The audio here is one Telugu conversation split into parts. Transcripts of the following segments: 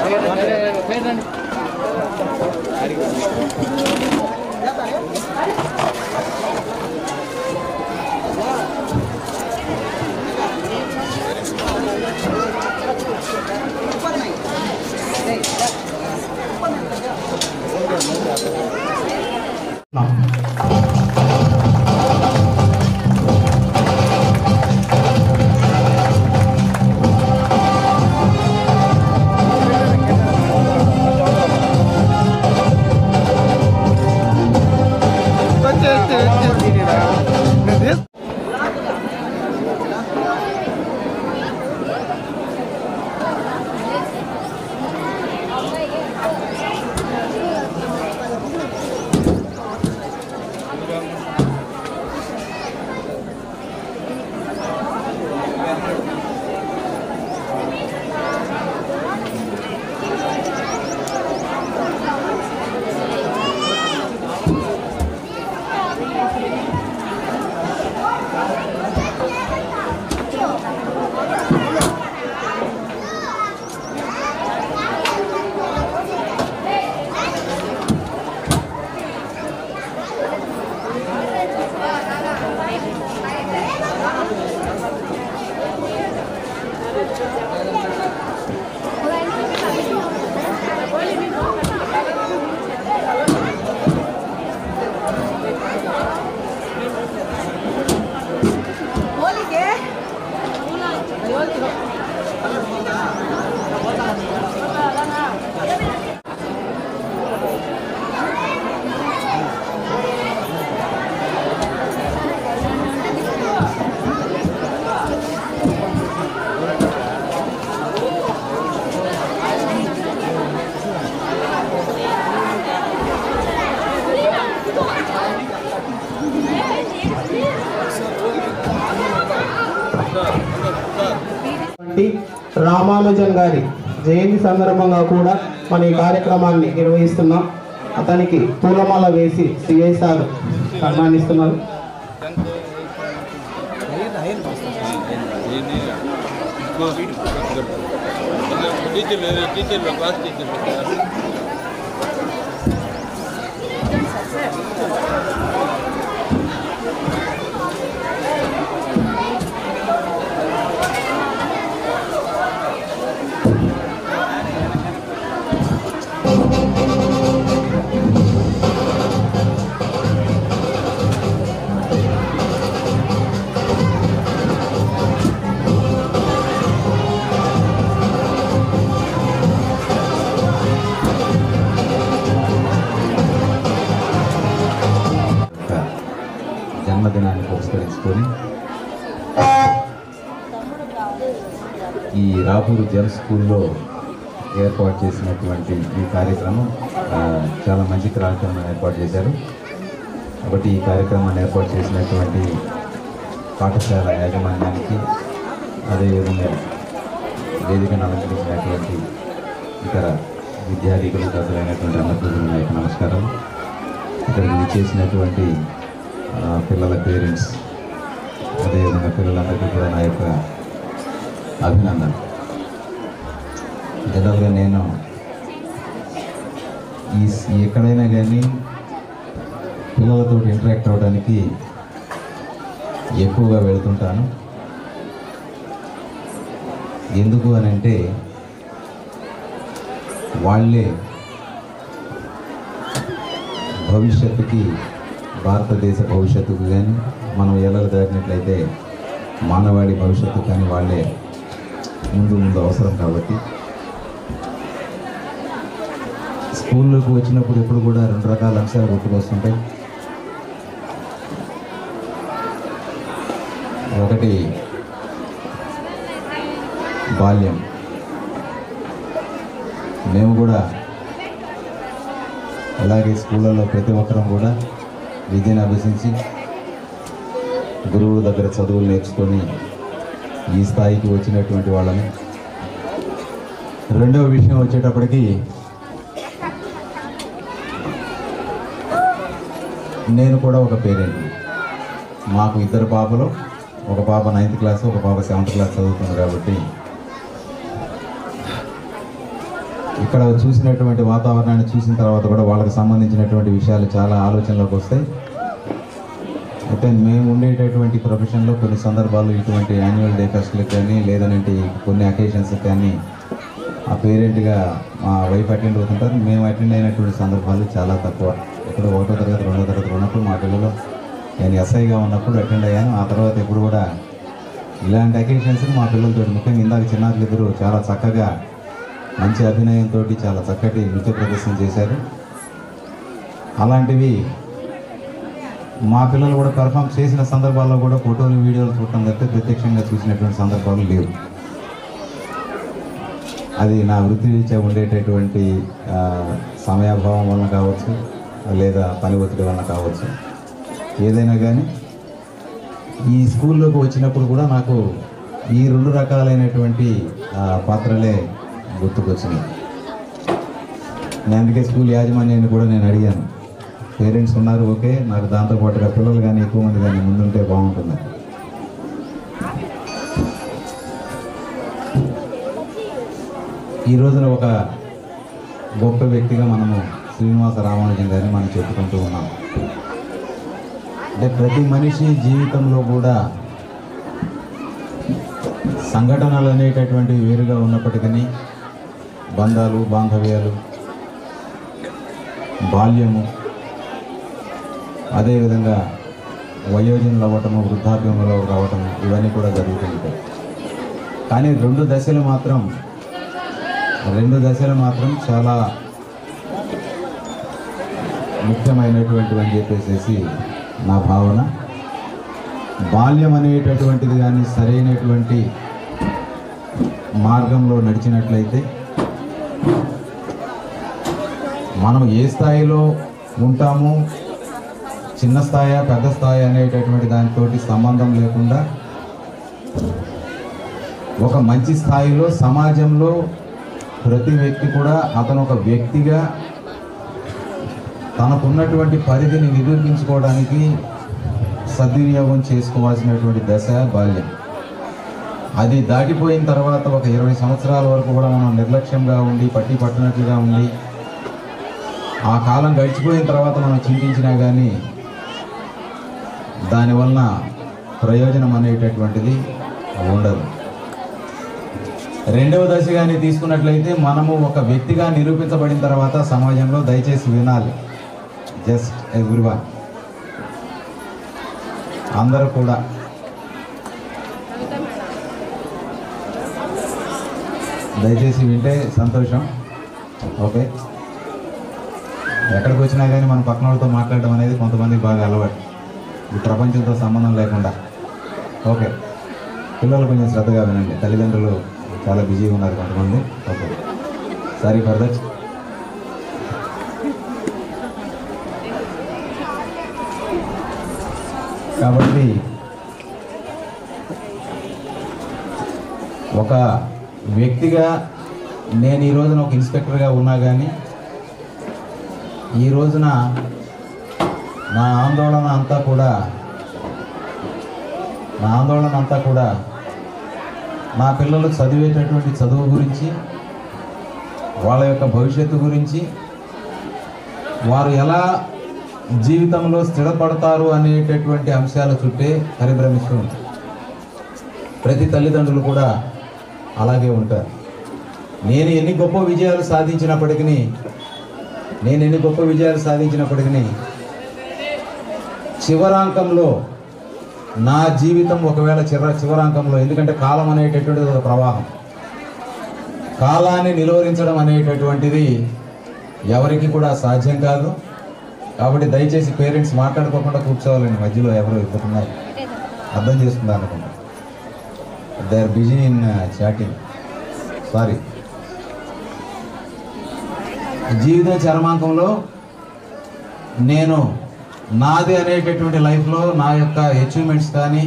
వంటి రామానుజన్ గారి జయంతి సందర్భంగా కూడా మన ఈ కార్యక్రమాన్ని నిర్వహిస్తున్నాం అతనికి పూలమాల వేసి సిఐ సార్ సన్మానిస్తున్నారు టీచర్లు టీచర్లు క్లాస్ టీచర్లు యొక్క జన్మదినాన్ని పురస్కరించుకొని ఈ రాపూరు జల్ స్కూల్లో ఏర్పాటు చేసినటువంటి ఈ కార్యక్రమం ఆ, చాలా మంచి కార్యక్రమం ఏర్పాటు చేశారు కాబట్టి ఈ కార్యక్రమాన్ని ఏర్పాటు చేసినటువంటి పాఠశాల యాజమాన్యానికి అదేవిధంగా వేదికను అలంకరించినటువంటి ఇతర విద్యార్థికులు పెద్దలైనటువంటి అన్నపూర్ణ నాయకు నమస్కారం ఇక్కడికి విచ్చేసినటువంటి ఆ, పిల్లల పేరెంట్స్ అదేవిధంగా పిల్లలందరికీ కూడా నా యొక్క అభినందన జనరల్గా నేను ఈ ఈ ఎక్కడైనా కానీ పిల్లలతో ఇంటరాక్ట్ అవ్వడానికి ఎక్కువగా వెళుతుంటాను ఎందుకు అని అంటే వాళ్ళే భవిష్యత్తుకి భారతదేశ భవిష్యత్తుకు కానీ మనం ఎల్లలు దాటినట్లయితే మానవాళి భవిష్యత్తు కానీ వాళ్ళే ముందు ముందు అవసరం కాబట్టి స్కూల్లోకి వచ్చినప్పుడు ఎప్పుడు కూడా రెండు రకాల అంశాలు గుర్తుకొస్తుంటాయి ఒకటి బాల్యం మేము కూడా అలాగే స్కూళ్ళలో ప్రతి ఒక్కరం కూడా విద్యను అభ్యసించి గురువుల దగ్గర చదువులు నేర్చుకొని ఈ స్థాయికి వచ్చినటువంటి వాళ్ళని రెండవ విషయం వచ్చేటప్పటికి నేను కూడా ఒక పేరెంట్ మాకు ఇద్దరు పాపలు ఒక పాప నైన్త్ క్లాస్ ఒక పాప సెవెంత్ క్లాస్ చదువుతుంది కాబట్టి ఇక్కడ చూసినటువంటి వాతావరణాన్ని చూసిన తర్వాత కూడా వాళ్ళకి సంబంధించినటువంటి విషయాలు చాలా ఆలోచనలోకి వస్తాయి అయితే మేము ఉండేటటువంటి ప్రొఫెషన్లో కొన్ని సందర్భాల్లో ఇటువంటి యాన్యువల్ డే ఫెస్ట్లకు కానీ లేదనంటే కొన్ని అకేషన్స్ కానీ ఆ పేరెంట్గా మా వైఫ్ అటెండ్ అవుతుంటారు మేము అటెండ్ అయినటువంటి సందర్భాలు చాలా తక్కువ ఎప్పుడు ఒకటో తరగతి రెండో తరగతి ఉన్నప్పుడు మా పిల్లలు నేను ఎస్ఐగా ఉన్నప్పుడు అటెండ్ అయ్యాను ఆ తర్వాత ఎప్పుడు కూడా ఇలాంటి అకేషన్స్ మా పిల్లలతో ముఖ్యంగా ఇందాక చిన్నారులు ఇద్దరు చాలా చక్కగా మంచి అభినయంతో చాలా చక్కటి నృత్య ప్రదర్శన చేశారు అలాంటివి మా పిల్లలు కూడా పెర్ఫామ్ చేసిన సందర్భాల్లో కూడా ఫోటోలు వీడియోలు చూడటం తప్పితే ప్రత్యక్షంగా చూసినటువంటి సందర్భాలు లేవు అది నా వృత్తి రీత్యా ఉండేటటువంటి ఆ, సమయాభావం వలన కావచ్చు లేదా పని ఒత్తిడి వలన కావచ్చు ఏదైనా కానీ ఈ స్కూల్లోకి వచ్చినప్పుడు కూడా నాకు ఈ రెండు రకాలైనటువంటి ఆ, పాత్రలే గుర్తుకొచ్చినాయి నేను అందుకే స్కూల్ యాజమాన్యాన్ని కూడా నేను అడిగాను పేరెంట్స్ ఉన్నారు ఓకే నాకు దాంతోపాటుగా పిల్లలు కానీ ఎక్కువ మంది కానీ ముందుంటే బాగుంటుంది ఈ రోజున ఒక గొప్ప వ్యక్తిగా మనము శ్రీనివాస రామానుజన్ గారిని మనం చెప్పుకుంటూ ఉన్నాం అంటే ప్రతి మనిషి జీవితంలో కూడా సంఘటనలు అనేటటువంటివి వేరుగా ఉన్నప్పటికీ బంధాలు బాంధవ్యాలు బాల్యము అదేవిధంగా వయోజనులు అవ్వటము వృద్ధాప్యంలో రావటము ఇవన్నీ కూడా జరుగుతూ ఉంటాయి కానీ రెండు దశలు మాత్రం రెండు దశలు మాత్రం చాలా ముఖ్యమైనటువంటివి అని చెప్పేసి నా భావన బాల్యం అనేటటువంటిది కానీ సరైనటువంటి మార్గంలో నడిచినట్లయితే మనం ఏ స్థాయిలో ఉంటాము చిన్న స్థాయి పెద్ద స్థాయి అనేటటువంటి దానితోటి సంబంధం లేకుండా ఒక మంచి స్థాయిలో సమాజంలో ప్రతి వ్యక్తి కూడా అతను ఒక వ్యక్తిగా తనకున్నటువంటి పరిధిని నిరూపించుకోవడానికి సద్వినియోగం చేసుకోవాల్సినటువంటి దశ బాల్యం అది దాటిపోయిన తర్వాత ఒక ఇరవై సంవత్సరాల వరకు కూడా మనం నిర్లక్ష్యంగా ఉండి పట్టి పట్టినట్లుగా ఉండి ఆ కాలం గడిచిపోయిన తర్వాత మనం చింతించినా కానీ దానివలన ప్రయోజనం అనేటటువంటిది ఉండదు రెండవ దశ కానీ తీసుకున్నట్లయితే మనము ఒక వ్యక్తిగా నిరూపించబడిన తర్వాత సమాజంలో దయచేసి వినాలి జస్ట్ ఎవ్రీవన్ అందరూ కూడా దయచేసి వింటే సంతోషం ఓకే ఎక్కడికి వచ్చినా కానీ మన పక్కన వాళ్ళతో మాట్లాడడం అనేది కొంతమందికి బాగా అలవాటు ఈ ప్రపంచంతో సంబంధం లేకుండా ఓకే పిల్లలు కొంచెం శ్రద్ధగా వినండి తల్లిదండ్రులు చాలా బిజీగా ఉన్నారు కొంతమంది ఓకే సారీ ఫర్ దట్ కాబట్టి ఒక వ్యక్తిగా నేను ఈ రోజున ఒక ఇన్స్పెక్టర్గా ఉన్నా కానీ ఈ రోజున నా ఆందోళన అంతా కూడా నా ఆందోళన అంతా కూడా నా పిల్లలు చదివేటటువంటి చదువు గురించి వాళ్ళ యొక్క భవిష్యత్తు గురించి వారు ఎలా జీవితంలో స్థిరపడతారు అనేటటువంటి అంశాల చుట్టే పరిభ్రమిస్తూ ఉంటారు ప్రతి తల్లిదండ్రులు కూడా అలాగే ఉంటారు నేను ఎన్ని గొప్ప విజయాలు సాధించినప్పటికీ నేను ఎన్ని గొప్ప విజయాలు సాధించినప్పటికీ చివరాంకంలో నా జీవితం ఒకవేళ చివర చివరాంకంలో ఎందుకంటే కాలం అనేటటువంటిది ఒక ప్రవాహం కాలాన్ని నిలువరించడం అనేటటువంటిది ఎవరికి కూడా సాధ్యం కాదు కాబట్టి దయచేసి పేరెంట్స్ మాట్లాడుకోకుండా కూర్చోవాలండి మధ్యలో ఎవరు ఇద్దరున్నారు అర్థం చేసుకుందాం అనుకుంటా they are busy in chatting sorry జీవిత చరమాంకంలో నేను నాది అనేటటువంటి లైఫ్లో నా యొక్క అచీవ్మెంట్స్ కానీ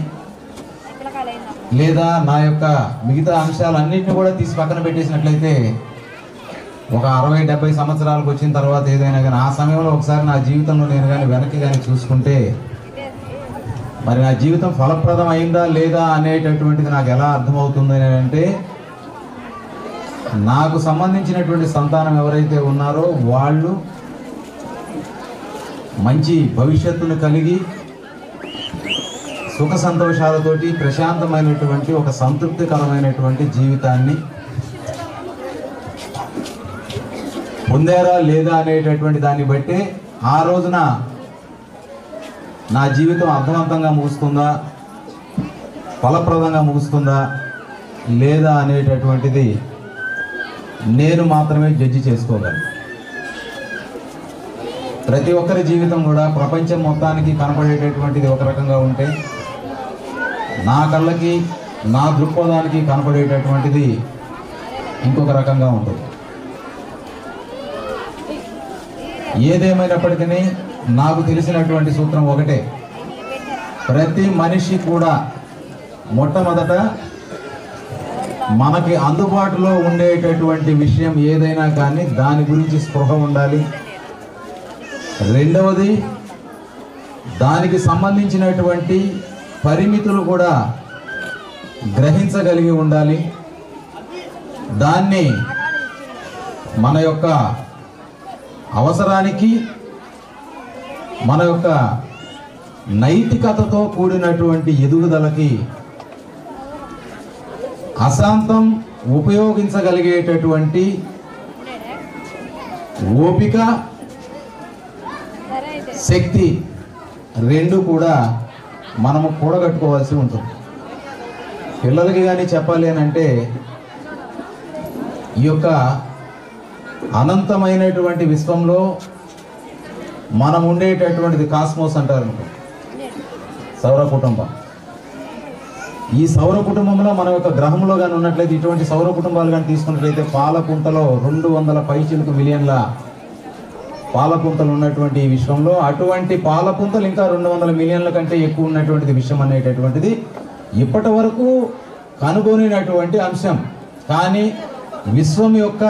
లేదా నా యొక్క మిగతా అంశాలన్నింటినీ కూడా తీసి పక్కన పెట్టేసినట్లయితే ఒక అరవై డెబ్బై సంవత్సరాలకు వచ్చిన తర్వాత ఏదైనా కానీ ఆ సమయంలో ఒకసారి నా జీవితంలో నేను కానీ వెనక్కి కానీ చూసుకుంటే మరి నా జీవితం ఫలప్రదం అయిందా లేదా అనేటటువంటిది నాకు ఎలా అర్థమవుతుంది అని అంటే నాకు సంబంధించినటువంటి సంతానం ఎవరైతే ఉన్నారో వాళ్ళు మంచి భవిష్యత్తును కలిగి సుఖ సంతోషాలతోటి ప్రశాంతమైనటువంటి ఒక సంతృప్తికరమైనటువంటి జీవితాన్ని పొందారా లేదా అనేటటువంటి దాన్ని బట్టి ఆ రోజున నా జీవితం అర్థవంతంగా ముగుస్తుందా ఫలప్రదంగా ముగుస్తుందా లేదా అనేటటువంటిది నేను మాత్రమే జడ్జి చేసుకోగలను ప్రతి ఒక్కరి జీవితం కూడా ప్రపంచం మొత్తానికి కనపడేటటువంటిది ఒక రకంగా ఉంటే నా కళ్ళకి నా దృక్పథానికి కనపడేటటువంటిది ఇంకొక రకంగా ఉంటుంది ఏదేమైనప్పటికీ నాకు తెలిసినటువంటి సూత్రం ఒకటే ప్రతి మనిషి కూడా మొట్టమొదట మనకి అందుబాటులో ఉండేటటువంటి విషయం ఏదైనా కానీ దాని గురించి స్పృహ ఉండాలి రెండవది దానికి సంబంధించినటువంటి పరిమితులు కూడా గ్రహించగలిగి ఉండాలి దాన్ని మన యొక్క అవసరానికి మన యొక్క నైతికతతో కూడినటువంటి ఎదుగుదలకి అశాంతం ఉపయోగించగలిగేటటువంటి ఓపిక శక్తి రెండు కూడా మనము కూడగట్టుకోవాల్సి ఉంటుంది పిల్లలకి కానీ చెప్పాలి అని అంటే ఈ యొక్క అనంతమైనటువంటి విశ్వంలో మనం ఉండేటటువంటిది కాస్మోస్ అంటారు అనుకో సౌర కుటుంబం ఈ సౌర కుటుంబంలో మన యొక్క గ్రహంలో కానీ ఉన్నట్లయితే ఇటువంటి సౌర కుటుంబాలు కానీ తీసుకున్నట్లయితే పాలపుంతలో రెండు వందల పైచిలుకు మిలియన్ల పాలపుంతలు ఉన్నటువంటి ఈ విశ్వంలో అటువంటి పాలపుంతలు ఇంకా రెండు వందల మిలియన్ల కంటే ఎక్కువ ఉన్నటువంటిది విషయం అనేటటువంటిది ఇప్పటి వరకు కనుగొనినటువంటి అంశం కానీ విశ్వం యొక్క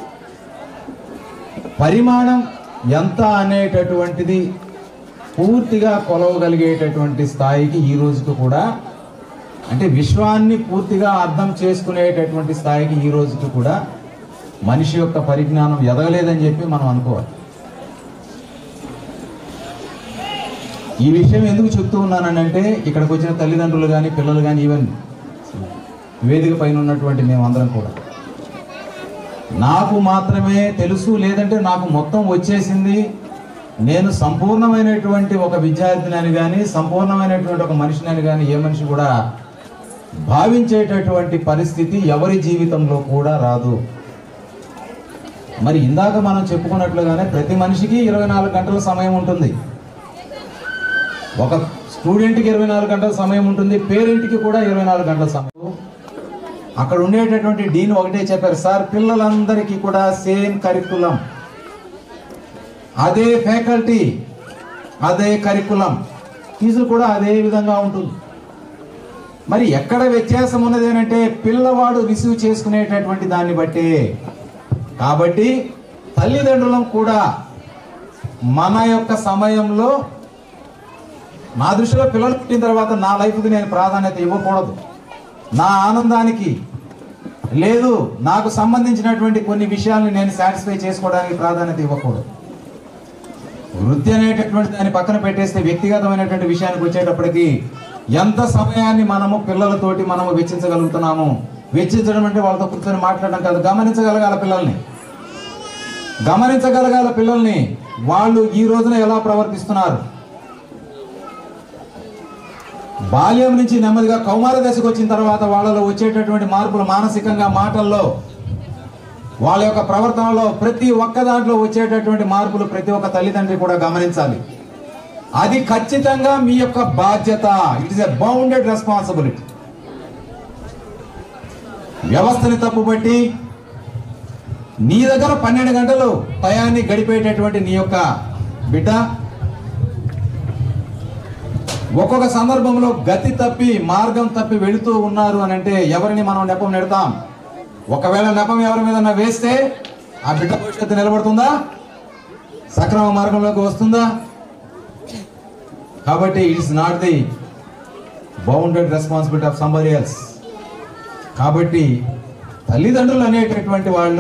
పరిమాణం ఎంత అనేటటువంటిది పూర్తిగా కొలవగలిగేటటువంటి స్థాయికి ఈ రోజుకి కూడా అంటే విశ్వాన్ని పూర్తిగా అర్థం చేసుకునేటటువంటి స్థాయికి ఈ రోజుకి కూడా మనిషి యొక్క పరిజ్ఞానం ఎదగలేదని చెప్పి మనం అనుకోవాలి ఈ విషయం ఎందుకు చెప్తూ ఉన్నానంటే ఇక్కడికి వచ్చిన తల్లిదండ్రులు కానీ పిల్లలు కానీ ఈవెన్ వేదిక పైన ఉన్నటువంటి మేమందరం కూడా నాకు మాత్రమే తెలుసు లేదంటే నాకు మొత్తం వచ్చేసింది నేను సంపూర్ణమైనటువంటి ఒక విద్యార్థిని అని కానీ సంపూర్ణమైనటువంటి ఒక మనిషిని అని కానీ ఏ మనిషి కూడా భావించేటటువంటి పరిస్థితి ఎవరి జీవితంలో కూడా రాదు మరి ఇందాక మనం చెప్పుకున్నట్లుగానే ప్రతి మనిషికి ఇరవై నాలుగు గంటల సమయం ఉంటుంది ఒక స్టూడెంట్కి ఇరవై నాలుగు గంటల సమయం ఉంటుంది పేరెంట్కి కూడా ఇరవై నాలుగు గంటల సమయం అక్కడ ఉండేటటువంటి డీన్ ఒకటే చెప్పారు సార్ పిల్లలందరికీ కూడా సేమ్ కరికులం అదే ఫ్యాకల్టీ అదే కరికులం ఫీజులు కూడా అదే విధంగా ఉంటుంది మరి ఎక్కడ వ్యత్యాసం ఉన్నది అంటే పిల్లవాడు రిసీవ్ చేసుకునేటటువంటి దాన్ని బట్టే కాబట్టి తల్లిదండ్రులం కూడా మన యొక్క సమయంలో నా దృష్టిలో పిల్లలు పుట్టిన తర్వాత నా లైఫ్కి నేను ప్రాధాన్యత ఇవ్వకూడదు నా ఆనందానికి లేదు నాకు సంబంధించినటువంటి కొన్ని విషయాల్ని నేను సాటిస్ఫై చేసుకోవడానికి ప్రాధాన్యత ఇవ్వకూడదు వృత్తి అనేటటువంటి దాన్ని పక్కన పెట్టేస్తే వ్యక్తిగతమైనటువంటి విషయానికి వచ్చేటప్పటికి ఎంత సమయాన్ని మనము పిల్లలతోటి మనము వెచ్చించగలుగుతున్నాము వెచ్చించడం అంటే వాళ్ళతో కూర్చొని మాట్లాడడం కాదు గమనించగలగాల పిల్లల్ని గమనించగలగాల పిల్లల్ని వాళ్ళు ఈ రోజున ఎలా ప్రవర్తిస్తున్నారు బాల్యం నుంచి నెమ్మదిగా కౌమార దశకు వచ్చిన తర్వాత వాళ్ళలో వచ్చేటటువంటి మార్పులు మానసికంగా మాటల్లో వాళ్ళ యొక్క ప్రవర్తనలో ప్రతి ఒక్క దాంట్లో వచ్చేటటువంటి మార్పులు ప్రతి ఒక్క తల్లిదండ్రి కూడా గమనించాలి అది ఖచ్చితంగా మీ యొక్క బాధ్యత it is a bounded responsibility వ్యవస్థని తప్పుబట్టి నీ దగ్గర పన్నెండు గంటలు టయాన్ని గడిపేటటువంటి నీ యొక్క బిడ్డ ఒక్కొక్క సందర్భంలో గతి తప్పి మార్గం తప్పి వెళుతూ ఉన్నారు అని అంటే ఎవరిని మనం నెపం నెడతాం ఒకవేళ నెపం ఎవరి మీద వేస్తే ఆ బిడ్డ భవిష్యత్తు నిలబడుతుందా సక్రమ మార్గంలోకి వస్తుందా కాబట్టి it's not the bounded responsibility of somebody else కాబట్టి తల్లిదండ్రులు అనేటటువంటి వాళ్ళు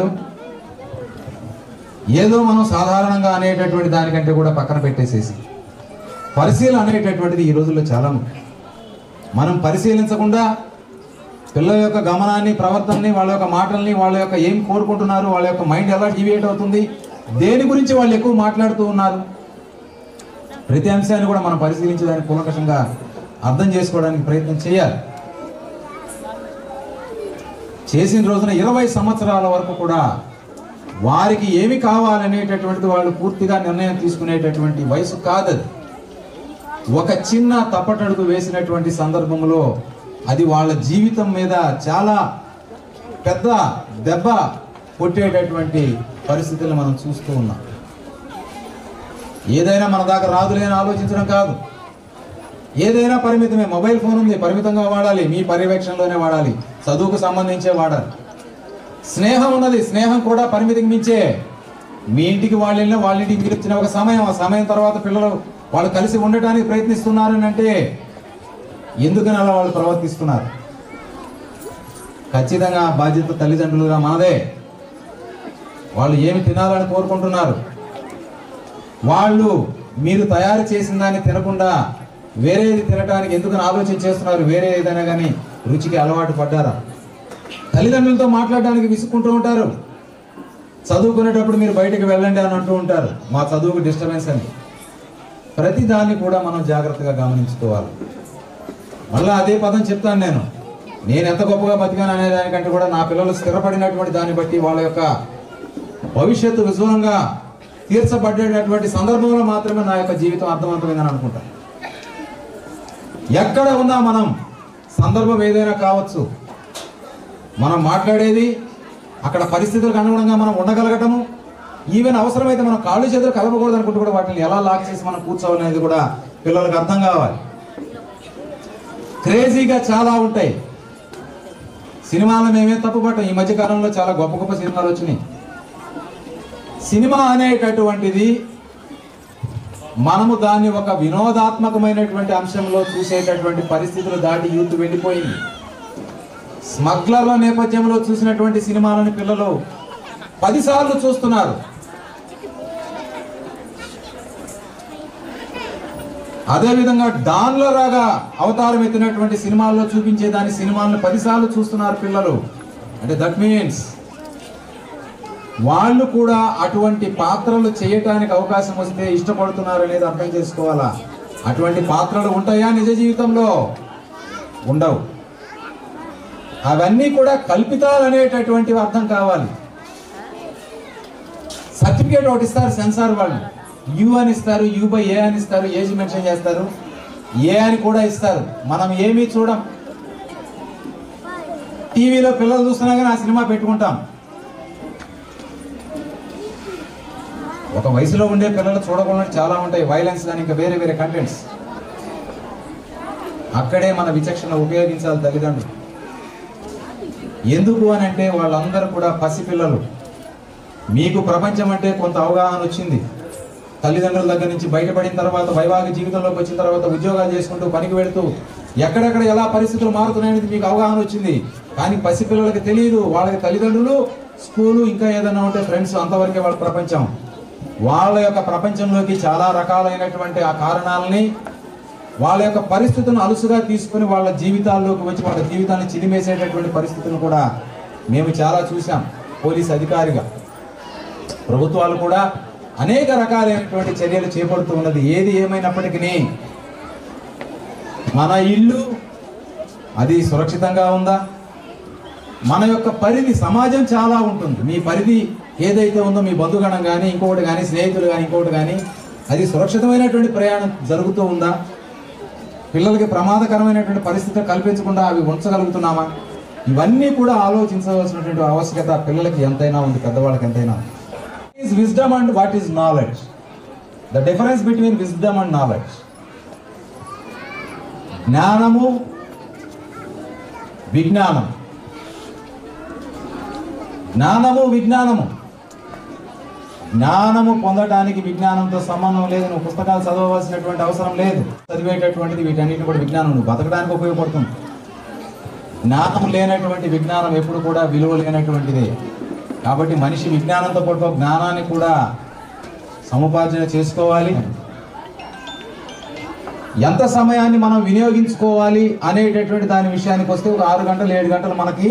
ఏదో మనం సాధారణంగా అనేటటువంటి దానికంటే కూడా పక్కన పెట్టేసేసి పరిశీలన అనేటటువంటిది ఈ రోజుల్లో చాలా ముఖ్యం మనం పరిశీలించకుండా పిల్లల యొక్క గమనాన్ని ప్రవర్తనని వాళ్ళ యొక్క మాటల్ని వాళ్ళ యొక్క ఏం కోరుకుంటున్నారు వాళ్ళ యొక్క మైండ్ ఎలా డివియేట్ అవుతుంది దేని గురించి వాళ్ళు ఎక్కువ మాట్లాడుతూ ఉన్నారు ప్రతి అంశాన్ని కూడా మనం పరిశీలించడానికి కూలంకషంగా అర్థం చేసుకోవడానికి ప్రయత్నం చేయాలి చేసిన రోజున ఇరవై సంవత్సరాల వరకు కూడా వారికి ఏమి కావాలనేటటువంటిది వాళ్ళు పూర్తిగా నిర్ణయం తీసుకునేటటువంటి వయసు కాదది ఒక చిన్న తప్పటడుగు వేసినటువంటి సందర్భంలో అది వాళ్ళ జీవితం మీద చాలా పెద్ద దెబ్బ కొట్టేటటువంటి పరిస్థితులు మనం చూస్తూ ఉన్నాం ఏదైనా మన దాకా రాదులే అని ఆలోచించడం కాదు ఏదైనా పరిమితమే మొబైల్ ఫోన్ ఉంది పరిమితంగా వాడాలి మీ పర్యవేక్షణలోనే వాడాలి చదువుకు సంబంధించే వాడాలి స్నేహం ఉన్నది స్నేహం కూడా పరిమితికి మించే మీ ఇంటికి వాళ్ళు వెళ్ళినా వాళ్ళ ఇంటికి మీరు వచ్చిన ఒక సమయం ఆ సమయం తర్వాత పిల్లలు వాళ్ళు కలిసి ఉండటానికి ప్రయత్నిస్తున్నారు అని అంటే ఎందుకని అలా వాళ్ళు ప్రవర్తిస్తున్నారు ఖచ్చితంగా ఆ బాధ్యత తల్లిదండ్రులుగా మనదే వాళ్ళు ఏమి తినాలని కోరుకుంటున్నారు వాళ్ళు మీరు తయారు చేసిన దాన్ని తినకుండా వేరేది తినడానికి ఎందుకని ఆలోచన చేస్తున్నారు వేరే ఏదైనా కానీ రుచికి అలవాటు పడ్డారా తల్లిదండ్రులతో మాట్లాడడానికి విసుక్కుంటూ ఉంటారు చదువుకునేటప్పుడు మీరు బయటకు వెళ్ళండి అని అంటూ ఉంటారు మా చదువుకు డిస్టర్బెన్స్ అని ప్రతి దాన్ని కూడా మనం జాగ్రత్తగా గమనించుకోవాలి మళ్ళీ అదే పదం చెప్తాను నేను నేను ఎంత గొప్పగా బతికాను అనే దానికంటే కూడా నా పిల్లలు స్థిరపడినటువంటి దాన్ని బట్టి వాళ్ళ యొక్క భవిష్యత్తు విజువలంగా తీర్చబడేటటువంటి సందర్భంలో మాత్రమే నా యొక్క జీవితం అర్థవంతమైందని అనుకుంటాను ఎక్కడ ఉన్నా మనం సందర్భం ఏదైనా కావచ్చు మనం మాట్లాడేది అక్కడ పరిస్థితులకు అనుగుణంగా మనం ఉండగలగటము ఈవెన్ అవసరమైతే మనం కాళ్ళు చేతులు కలపకూడదు అనుకుంటూ కూడా వాటిని ఎలా లాక్ చేసి మనం కూర్చోవాలనేది కూడా పిల్లలకు అర్థం కావాలి క్రేజీగా చాలా ఉంటాయి సినిమాలను మేమే తప్పుపట్టాం ఈ మధ్య కాలంలో చాలా గొప్ప గొప్ప సినిమాలు వచ్చినాయి సినిమా అనేటటువంటిది మనము దాన్ని ఒక వినోదాత్మకమైనటువంటి అంశంలో చూసేటటువంటి పరిస్థితులు దాటి యూత్ వెళ్ళిపోయింది స్మగ్లర్ల నేపథ్యంలో చూసినటువంటి సినిమాలను పిల్లలు పదిసార్లు చూస్తున్నారు అదేవిధంగా డాన్ల రాగా అవతారం ఎత్తినటువంటి సినిమాల్లో చూపించే దాని సినిమాలను పదిసార్లు చూస్తున్నారు పిల్లలు అంటే దట్ మీన్స్ వాళ్ళు కూడా అటువంటి పాత్రలు చేయటానికి అవకాశం వస్తే ఇష్టపడుతున్నారు అనేది అర్థం చేసుకోవాలా అటువంటి పాత్రలు ఉంటాయా నిజ జీవితంలో ఉండవు అవన్నీ కూడా కల్పితాలు అనేటటువంటివి అర్థం కావాలి సర్టిఫికేట్ ఒకటి ఇస్తారు సెన్సార్ వాళ్ళు యు అని ఇస్తారు యు బై ఏ అని ఇస్తారు ఏజ్ మెన్షన్ చేస్తారు ఏ అని కూడా ఇస్తారు మనం ఏమీ చూడం టీవీలో పిల్లలు చూస్తున్నా కానీ ఆ సినిమా పెట్టుకుంటాం ఒక వయసులో ఉండే పిల్లలు చూడకుండా చాలా ఉంటాయి వైలెన్స్ కానీ ఇంకా వేరే వేరే కంటెంట్స్ అక్కడే మన విచక్షణ ఉపయోగించాలి తల్లిదండ్రులు ఎందుకు అని అంటే వాళ్ళందరూ కూడా పసిపిల్లలు మీకు ప్రపంచం అంటే కొంత అవగాహన వచ్చింది తల్లిదండ్రుల దగ్గర నుంచి బయటపడిన తర్వాత వైవాహిక జీవితంలోకి వచ్చిన తర్వాత ఉద్యోగాలు చేసుకుంటూ పనికి వెళుతూ ఎక్కడెక్కడ ఎలా పరిస్థితులు మారుతున్నాయనేది మీకు అవగాహన వచ్చింది కానీ పసిపిల్లలకి తెలియదు వాళ్ళకి తల్లిదండ్రులు స్కూలు ఇంకా ఏదైనా ఉంటే ఫ్రెండ్స్ అంతవరకే వాళ్ళ ప్రపంచం వాళ్ళ యొక్క ప్రపంచంలోకి చాలా రకాలైనటువంటి ఆ కారణాలని వాళ్ళ యొక్క పరిస్థితులను అలుసుగా తీసుకుని వాళ్ళ జీవితాల్లోకి వచ్చి వాళ్ళ జీవితాన్ని చిదిమేసేటటువంటి పరిస్థితులను కూడా మేము చాలా చూసాం పోలీస్ అధికారిగా ప్రభుత్వాలు కూడా అనేక రకాలైనటువంటి చర్యలు చేపడుతూ ఉన్నది ఏది ఏమైనప్పటికీ మన ఇల్లు అది సురక్షితంగా ఉందా మన యొక్క పరిధి సమాజం చాలా ఉంటుంది మీ పరిధి ఏదైతే ఉందో మీ బంధుగణం కానీ ఇంకొకటి కానీ స్నేహితులు కానీ ఇంకొకటి కానీ అది సురక్షితమైనటువంటి ప్రయాణం జరుగుతూ ఉందా పిల్లలకి ప్రమాదకరమైనటువంటి పరిస్థితులు కల్పించకుండా అవి ఉంచగలుగుతున్నామా ఇవన్నీ కూడా ఆలోచించవలసినటువంటి ఆవశ్యకత పిల్లలకి ఎంతైనా ఉంది పెద్దవాళ్ళకి ఎంతైనా is wisdom and what is knowledge the difference between wisdom and knowledge జ్ఞానము విజ్ఞానం జ్ఞానము విజ్ఞానము జ్ఞానము పొందడానికి విజ్ఞానంతో సంబంధం లేదు నువ్వు పుస్తకాలు చదవవలసినటువంటి అవసరం లేదు చదివేటటువంటిది వీటన్నిటిని కూడా విజ్ఞానం నువ్వు బతకడానికి ఉపయోగపడుతుంది జ్ఞానం లేనటువంటి విజ్ఞానం ఎప్పుడు కూడా విలువ లేనటువంటిదే కాబట్టి మనిషి విజ్ఞానంతో పాటు జ్ఞానాన్ని కూడా సముపార్జన చేసుకోవాలి ఎంత సమయాన్ని మనం వినియోగించుకోవాలి అనేటటువంటి దాని విషయానికి వస్తే ఒక ఆరు గంటలు ఏడు గంటలు మనకి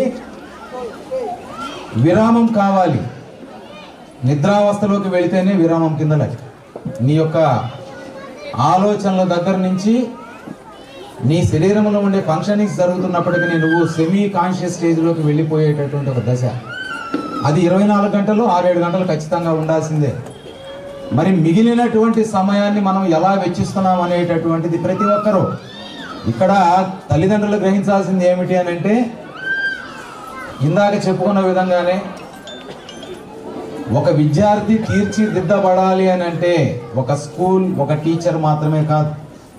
విరామం కావాలి నిద్రావస్థలోకి వెళితేనే విరామం కింద లెక్క నీ యొక్క ఆలోచనల దగ్గర నుంచి నీ శరీరంలో ఉండే ఫంక్షనింగ్స్ జరుగుతున్నప్పటికీ నువ్వు సెమీ కాన్షియస్ స్టేజ్లోకి వెళ్ళిపోయేటటువంటి ఒక దశ అది ఇరవై నాలుగు గంటలు ఆరేడు గంటలు ఖచ్చితంగా ఉండాల్సిందే మరి మిగిలినటువంటి సమయాన్ని మనం ఎలా వెచ్చిస్తున్నాం అనేటటువంటిది ప్రతి ఒక్కరూ ఇక్కడ తల్లిదండ్రులు గ్రహించాల్సింది ఏమిటి అని అంటే ఇందాక చెప్పుకున్న విధంగానే ఒక విద్యార్థి తీర్చిదిద్దబడాలి అని అంటే ఒక స్కూల్ ఒక టీచర్ మాత్రమే కాదు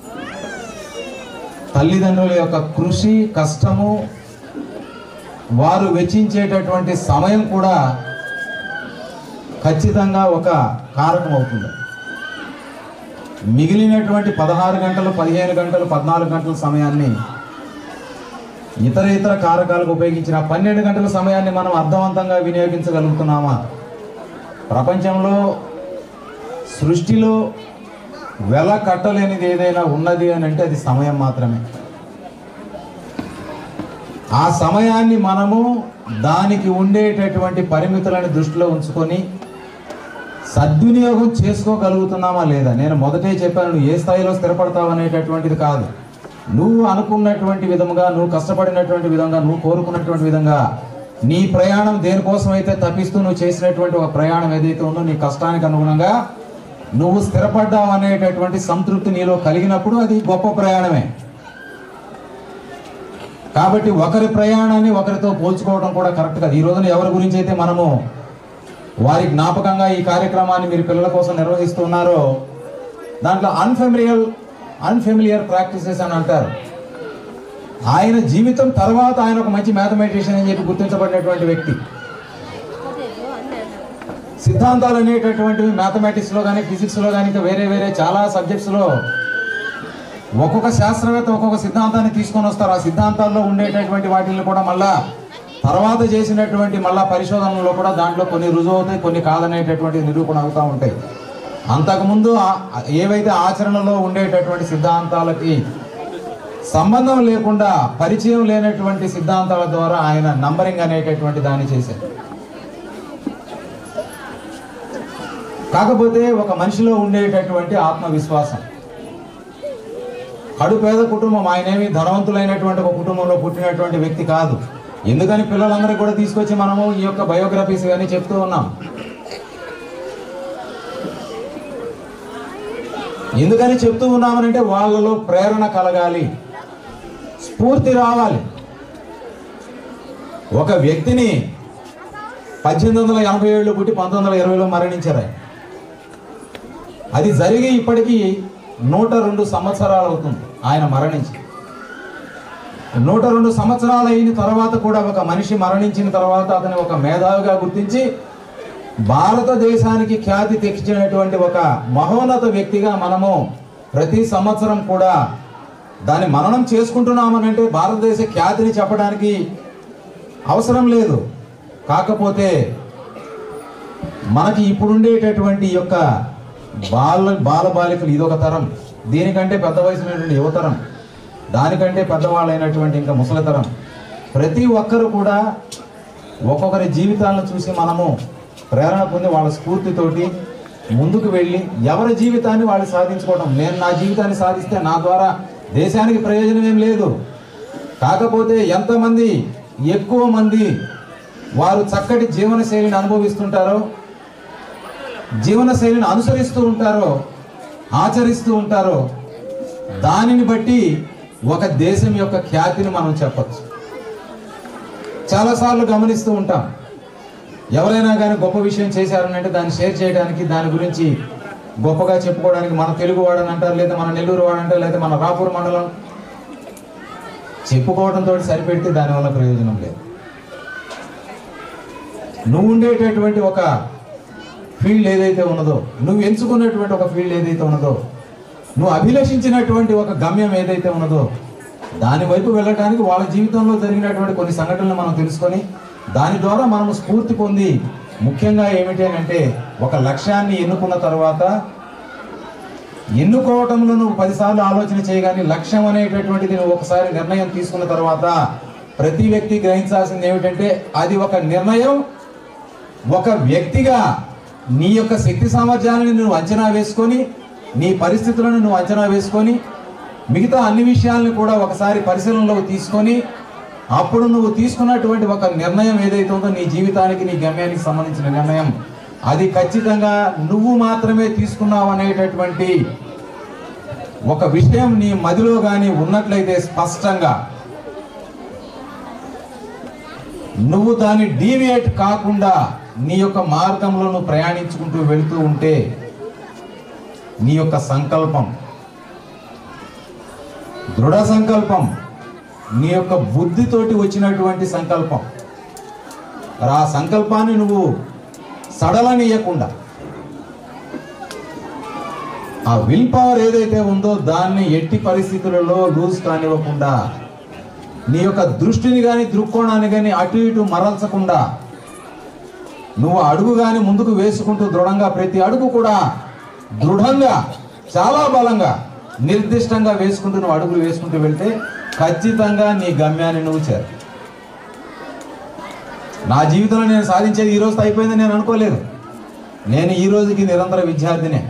తల్లిదండ్రుల యొక్క కృషి కష్టము వారు వెచ్చించేటటువంటి సమయం కూడా ఖచ్చితంగా ఒక కారకం అవుతుంది మిగిలినటువంటి పదహారు గంటలు పదిహేను గంటలు పద్నాలుగు గంటల సమయాన్ని ఇతర ఇతర కారకాలకు ఉపయోగించిన పన్నెండు గంటల సమయాన్ని మనం అర్థవంతంగా వినియోగించగలుగుతున్నామా ప్రపంచంలో సృష్టిలో వెల కట్టలేనిది ఏదైనా ఉన్నది అని అంటే అది సమయం మాత్రమే ఆ సమయాన్ని మనము దానికి ఉండేటటువంటి పరిమితులను దృష్టిలో ఉంచుకొని సద్వినియోగం చేసుకోగలుగుతున్నామా లేదా నేను మొదటే చెప్పాను నువ్వు ఏ స్థాయిలో స్థిరపడతావు అనేటటువంటిది కాదు నువ్వు అనుకున్నటువంటి విధంగా నువ్వు కష్టపడినటువంటి విధంగా నువ్వు కోరుకున్నటువంటి విధంగా నీ ప్రయాణం దేనికోసం అయితే తప్పిస్తూ నువ్వు చేసినటువంటి ఒక ప్రయాణం ఏదైతే ఉందో నీ కష్టానికి అనుగుణంగా నువ్వు స్థిరపడ్డావు అనేటటువంటి సంతృప్తి నీలో కలిగినప్పుడు అది గొప్ప ప్రయాణమే కాబట్టి ఒకరి ప్రయాణాన్ని ఒకరితో పోల్చుకోవడం కూడా కరెక్ట్ కాదు ఈ రోజున ఎవరి గురించి అయితే మనము వారి జ్ఞాపకంగా ఈ కార్యక్రమాన్ని మీరు పిల్లల కోసం నిర్వహిస్తున్నారో దాంట్లో అన్ఫెమిలియర్ అన్ఫెమిలియర్ ప్రాక్టీసెస్ అని అంటారు ఆయన జీవితం తర్వాత ఆయన ఒక మంచి మ్యాథమెటిషియన్ అని చెప్పి గుర్తించబడినటువంటి వ్యక్తి సిద్ధాంతాలు అనేటటువంటివి మ్యాథమెటిక్స్లో కానీ ఫిజిక్స్లో కానీ ఇంకా వేరే వేరే చాలా సబ్జెక్ట్స్లో ఒక్కొక్క శాస్త్రవేత్త ఒక్కొక్క సిద్ధాంతాన్ని తీసుకొని వస్తారు ఆ సిద్ధాంతాల్లో ఉండేటటువంటి వాటిని కూడా మళ్ళా తర్వాత చేసినటువంటి మళ్ళా పరిశోధనలో కూడా దాంట్లో కొన్ని రుజువు అవుతాయి కొన్ని కాదనేటటువంటి నిరూపణ అవుతూ ఉంటాయి అంతకుముందు ఆ- ఏవైతే ఆచరణలో ఉండేటటువంటి సిద్ధాంతాలకి సంబంధం లేకుండా పరిచయం లేనటువంటి సిద్ధాంతాల ద్వారా ఆయన నంబరింగ్ అనేటటువంటి దాన్ని చేశారు కాకపోతే ఒక మనిషిలో ఉండేటటువంటి ఆత్మవిశ్వాసం కడు పేద కుటుంబం ఆయనేమి ధనవంతులైనటువంటి ఒక కుటుంబంలో పుట్టినటువంటి వ్యక్తి కాదు ఎందుకని పిల్లలందరికీ కూడా తీసుకొచ్చి మనము ఈ యొక్క బయోగ్రఫీస్ కానీ చెప్తూ ఉన్నాం ఎందుకని చెప్తూ ఉన్నామనంటే వాళ్ళలో ప్రేరణ కలగాలి స్ఫూర్తి రావాలి ఒక వ్యక్తిని పద్దెనిమిది వందల ఎనభై ఏళ్ళు పుట్టి పంతొమ్మిది వందల ఇరవైలో మరణించారు ఆయన. అది జరిగి ఇప్పటికీ నూట రెండు సంవత్సరాలు అవుతుంది ఆయన మరణించి నూట రెండు సంవత్సరాలు అయిన తర్వాత కూడా ఒక మనిషి మరణించిన తర్వాత అతని ఒక మేధావిగా గుర్తించి భారతదేశానికి ఖ్యాతి తెచ్చినటువంటి ఒక మహోన్నత వ్యక్తిగా మనము ప్రతి సంవత్సరం కూడా దాన్ని మననం చేసుకుంటున్నామనంటే భారతదేశ ఖ్యాతిని చెప్పడానికి అవసరం లేదు కాకపోతే మనకి ఇప్పుడుండేటటువంటి ఈ యొక్క బాల బాలబాలికలు ఇదొక తరం దీనికంటే పెద్ద వయసున్నటువంటి యువతరం దానికంటే పెద్దవాళ్ళైనటువంటి ఇంకా ముసలితరం ప్రతి ఒక్కరు కూడా ఒక్కొక్కరి జీవితాలను చూసి మనము ప్రేరణ పొంది వాళ్ళ స్ఫూర్తితోటి ముందుకు వెళ్ళి ఎవరి జీవితాన్ని వాళ్ళు సాధించుకోవడం నేను నా జీవితాన్ని సాధిస్తే నా ద్వారా దేశానికి ప్రయోజనం ఏం లేదు కాకపోతే ఎంతమంది ఎక్కువ మంది వారు చక్కటి జీవన శైలిని అనుభవిస్తుంటారో జీవన శైలిని అనుసరిస్తూ ఉంటారో ఆచరిస్తూ ఉంటారో దానిని బట్టి ఒక దేశం యొక్క ఖ్యాతిని మనం చెప్పచ్చు చాలాసార్లు గమనిస్తూ ఉంటాం ఎవరైనా కానీ గొప్ప విషయం చేశారనంటే దాన్ని షేర్ చేయడానికి దాని గురించి గొప్పగా చెప్పుకోవడానికి మన తెలుగు వాడని అంటారు లేదా మన నెల్లూరు వాడంటారు లేదా మన రాపూర్ మండలం చెప్పుకోవడంతో సరిపెడితే దానివల్ల ప్రయోజనం లేదు నువ్వు ఉండేటటువంటి ఒక ఫీల్డ్ ఏదైతే ఉన్నదో నువ్వు ఎంచుకున్నటువంటి ఒక ఫీల్డ్ ఏదైతే ఉన్నదో నువ్వు అభిలషించినటువంటి ఒక గమ్యం ఏదైతే ఉన్నదో దాని వైపు వెళ్ళటానికి వాళ్ళ జీవితంలో జరిగినటువంటి కొన్ని సంఘటనలు మనం తెలుసుకొని దాని ద్వారా మనం స్ఫూర్తి పొంది ముఖ్యంగా ఏమిటి అని అంటే ఒక లక్ష్యాన్ని ఎన్నుకున్న తర్వాత ఎన్నుకోవటంలో నువ్వు పదిసార్లు ఆలోచన చేయగానే లక్ష్యం అనేటటువంటిది నువ్వు ఒకసారి నిర్ణయం తీసుకున్న తర్వాత ప్రతి వ్యక్తి గ్రహించాల్సింది ఏమిటంటే అది ఒక నిర్ణయం ఒక వ్యక్తిగా నీ యొక్క శక్తి సామర్థ్యాలను నువ్వు అంచనా వేసుకొని నీ పరిస్థితులను నువ్వు అంచనా వేసుకొని మిగతా అన్ని విషయాలను కూడా ఒకసారి పరిశీలనలోకి తీసుకొని అప్పుడు నువ్వు తీసుకున్నటువంటి ఒక నిర్ణయం ఏదైతే ఉందో నీ జీవితానికి నీ గమ్యానికి సంబంధించిన నిర్ణయం అది ఖచ్చితంగా నువ్వు మాత్రమే తీసుకున్నావు అనేటటువంటి ఒక విషయం నీ మదిలో కానీ ఉన్నట్లయితే స్పష్టంగా నువ్వు దాన్ని డీవియేట్ కాకుండా నీ యొక్క మార్గంలో నువ్వు ప్రయాణించుకుంటూ వెళుతూ ఉంటే నీ యొక్క సంకల్పం దృఢ సంకల్పం నీ యొక్క బుద్ధితోటి వచ్చినటువంటి సంకల్పం మరి ఆ సంకల్పాన్ని నువ్వు సడలనీయకుండా ఆ విల్ పవర్ ఏదైతే ఉందో దాన్ని ఎట్టి పరిస్థితులలో లూజ్ కానివ్వకుండా నీ యొక్క దృష్టిని కానీ దృక్కోణాన్ని కానీ అటు ఇటు మరల్చకుండా నువ్వు అడుగు కానీ ముందుకు వేసుకుంటూ దృఢంగా ప్రతి అడుగు కూడా దృఢంగా చాలా బలంగా నిర్దిష్టంగా వేసుకుంటూ నువ్వు అడుగులు వేసుకుంటూ వెళ్తే ఖచ్చితంగా నీ గమ్యాన్ని నువ్వు చేరు నా జీవితంలో నేను సాధించేది ఈ రోజుతో అయిపోయిందని నేను అనుకోలేదు నేను ఈ రోజుకి నిరంతర విద్యార్థినే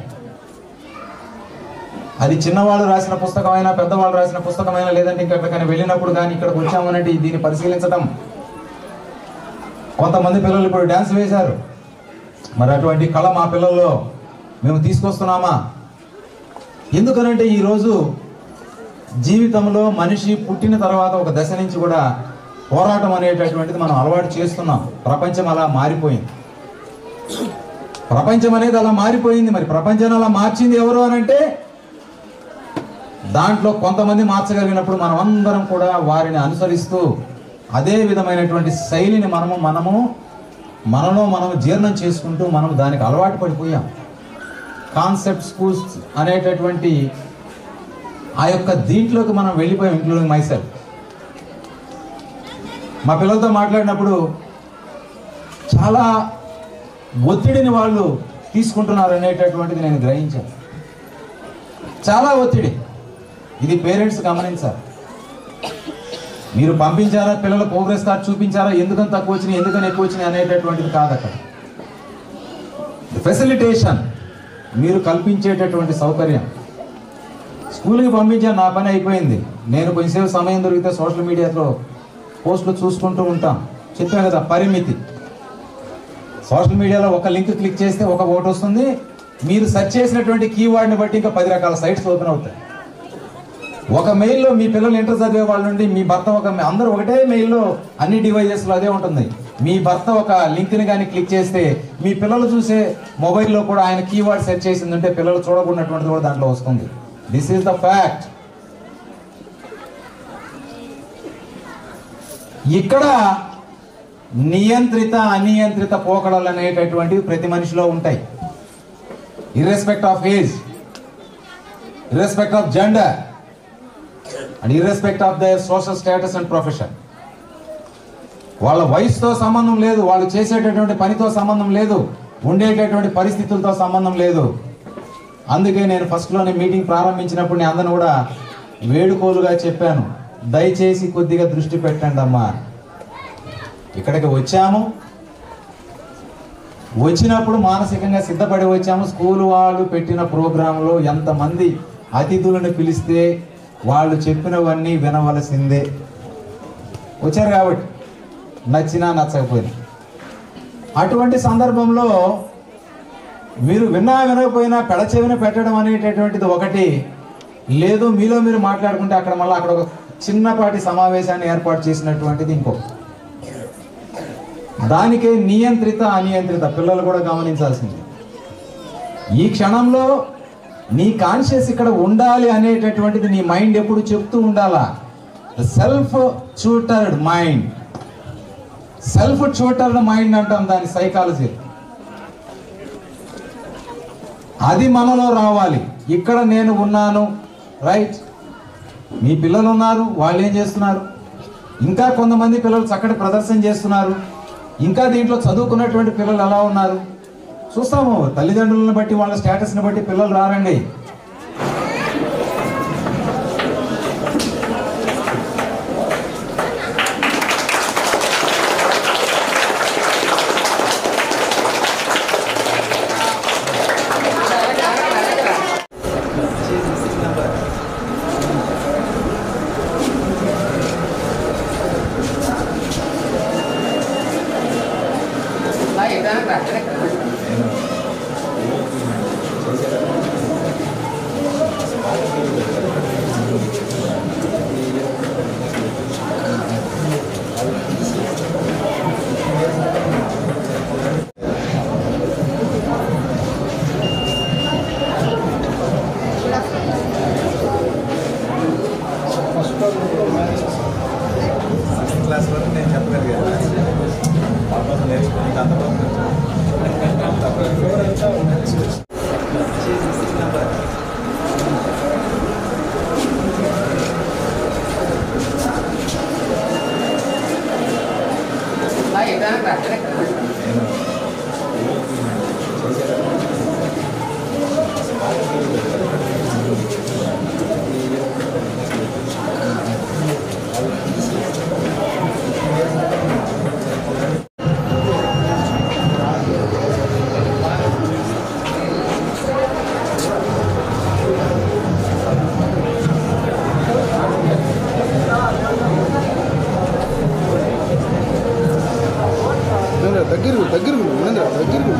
అది చిన్నవాళ్ళు రాసిన పుస్తకమైనా పెద్దవాళ్ళు రాసిన పుస్తకమైనా లేదంటే ఇంకెక్కడికైనా వెళ్ళినప్పుడు కానీ ఇక్కడికి వచ్చామనంటే దీన్ని పరిశీలించడం కొంతమంది పిల్లలు ఇప్పుడు డ్యాన్స్ వేశారు మరి అటువంటి కళ మా పిల్లల్లో మేము తీసుకొస్తున్నామా ఎందుకనంటే ఈరోజు జీవితంలో మనిషి పుట్టిన తర్వాత ఒక దశ నుంచి కూడా పోరాటం అనేటటువంటిది మనం అలవాటు చేస్తున్నాం ప్రపంచం అలా మారిపోయింది ప్రపంచం అనేది అలా మారిపోయింది మరి ప్రపంచాన్ని అలా మార్చింది ఎవరు అని అంటే దాంట్లో కొంతమంది మార్చగలిగినప్పుడు మనం అందరం కూడా వారిని అనుసరిస్తూ అదే విధమైనటువంటి శైలిని మనము మనము మనలో మనము జీర్ణం చేసుకుంటూ మనం దానికి అలవాటు పడిపోయాం కాన్సెప్ట్ స్కూల్స్ అనేటటువంటి ఆ యొక్క దీంట్లోకి మనం వెళ్ళిపోయాం ఇంక్లూడింగ్ మైసెల్ మా పిల్లలతో మాట్లాడినప్పుడు చాలా ఒత్తిడిని వాళ్ళు తీసుకుంటున్నారు అనేటటువంటిది నేను గ్రహించాను చాలా ఒత్తిడి ఇది పేరెంట్స్ గమనించాలి మీరు పంపించారా పిల్లల ప్రోగ్రెస్ కార్డ్ చూపించారా ఎందుకని తక్కువ వచ్చినాయి ఎందుకని ఎక్కువ వచ్చినాయి అనేటటువంటిది కాదు అక్కడ ఫెసిలిటేషన్ మీరు కల్పించేటటువంటి సౌకర్యం స్కూల్కి పంపించాను నా పని అయిపోయింది నేను కొంచెంసేపు సమయం దొరికితే సోషల్ మీడియాలో పోస్టులు చూసుకుంటూ ఉంటాం చెప్పాను కదా పరిమితి సోషల్ మీడియాలో ఒక లింక్ క్లిక్ చేస్తే ఒక ఓటు వస్తుంది మీరు సెర్చ్ చేసినటువంటి కీవర్డ్ని బట్టి ఇంకా పది రకాల సైట్స్ ఓపెన్ అవుతాయి ఒక మెయిల్లో మీ పిల్లలు ఇంటర్ చదివే వాళ్ళ నుండి మీ భర్త ఒక అందరూ ఒకటే మెయిల్లో అన్ని డివైజెస్లో అదే ఉంటుంది మీ భర్త ఒక లింక్ని కానీ క్లిక్ చేస్తే మీ పిల్లలు చూసే మొబైల్లో కూడా ఆయన కీవర్డ్ సెర్చ్ చేసిందంటే పిల్లలు చూడకున్నటువంటిది కూడా దాంట్లో వస్తుంది దిస్ ఈస్ ద ఫ్యాక్ట్ ఇక్కడ నియంత్రిత అనియంత్రిత పోకడలు అనేటటువంటివి ప్రతి మనిషిలో ఉంటాయి irrespect of age irrespect of gender and irrespect of their social status and profession వాళ్ళ వయసుతో సంబంధం లేదు వాళ్ళు చేసేటటువంటి పనితో సంబంధం లేదు ఉండేటటువంటి పరిస్థితులతో సంబంధం లేదు అందుకే నేను ఫస్ట్లోనే మీటింగ్ ప్రారంభించినప్పుడు నేను అందరిని కూడా వేడుకోలుగా చెప్పాను దయచేసి కొద్దిగా దృష్టి పెట్టండి అమ్మా ఇక్కడికి వచ్చాము వచ్చినప్పుడు మానసికంగా సిద్ధపడి వచ్చాము స్కూల్ వాళ్ళు పెట్టిన ప్రోగ్రాంలో ఎంతమంది అతిథులను పిలిస్తే వాళ్ళు చెప్పినవన్నీ వినవలసిందే వచ్చారు కాబట్టి నచ్చినా నచ్చకపోయినా అటువంటి సందర్భంలో మీరు విన్నా వినకపోయినా పెడచెవిన పెట్టడం అనేటటువంటిది ఒకటి లేదు మీలో మీరు మాట్లాడుకుంటే అక్కడ మళ్ళీ అక్కడ ఒక చిన్నపాటి సమావేశాన్ని ఏర్పాటు చేసినటువంటిది ఇంకొక దానికే నియంత్రిత అనియంత్రిత పిల్లలు కూడా గమనించాల్సింది ఈ క్షణంలో నీ కాన్షియస్ ఇక్కడ ఉండాలి అనేటటువంటిది నీ మైండ్ ఎప్పుడు చెప్తూ ఉండాలా self tutored mind self tutored mind అంటాం దాని సైకాలజీ అది మనలో రావాలి ఇక్కడ నేను ఉన్నాను రైట్ మీ పిల్లలు ఉన్నారు వాళ్ళు ఏం చేస్తున్నారు ఇంకా కొంతమంది పిల్లలు చక్కటి ప్రదర్శన చేస్తున్నారు ఇంకా దీంట్లో చదువుకున్నటువంటి పిల్లలు ఎలా ఉన్నారు చూస్తాము తల్లిదండ్రులను బట్టి వాళ్ళ స్టేటస్ని బట్టి పిల్లలు రారండి క్లాస్ వరకు నేను చెప్పగలిగాను ఆల్మోస్ట్ నేర్చుకుని దగ్గర దగ్గర దగ్గర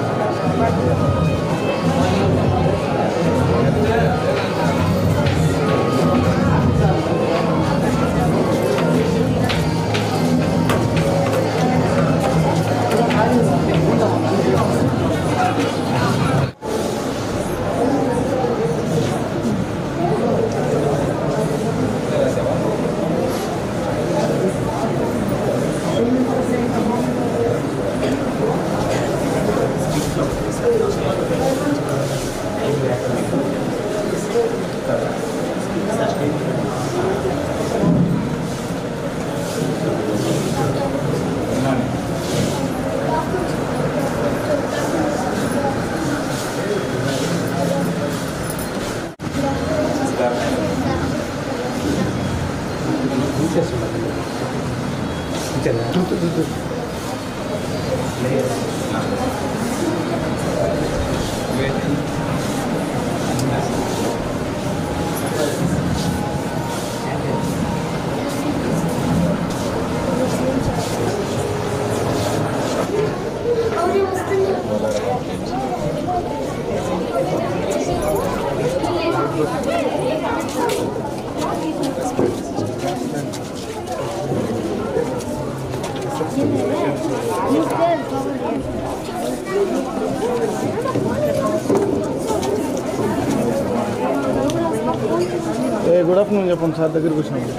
ఏ గుడ్ ఆఫ్టర్నూన్ చెప్పండి సార్ దగ్గరికి వచ్చినాము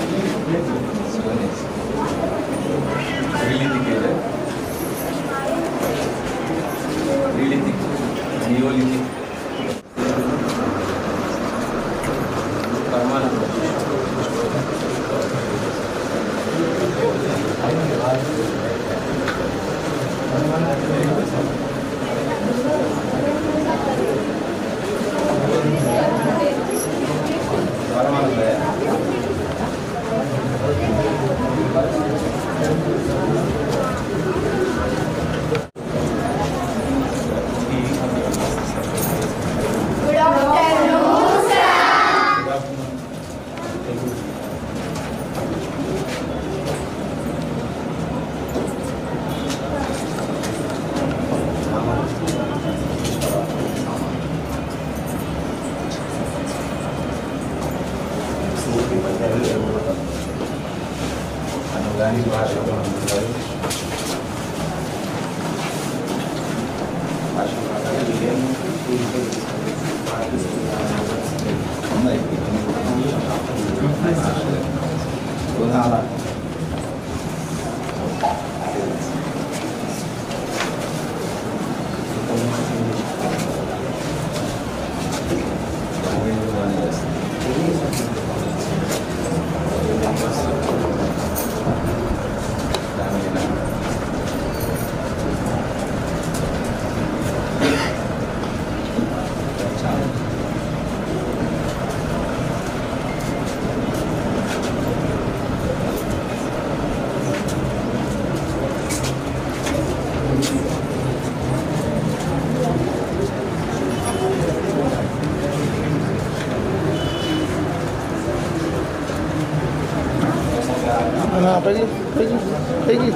Really indicated. అన్నా పైకి పైకి పైకి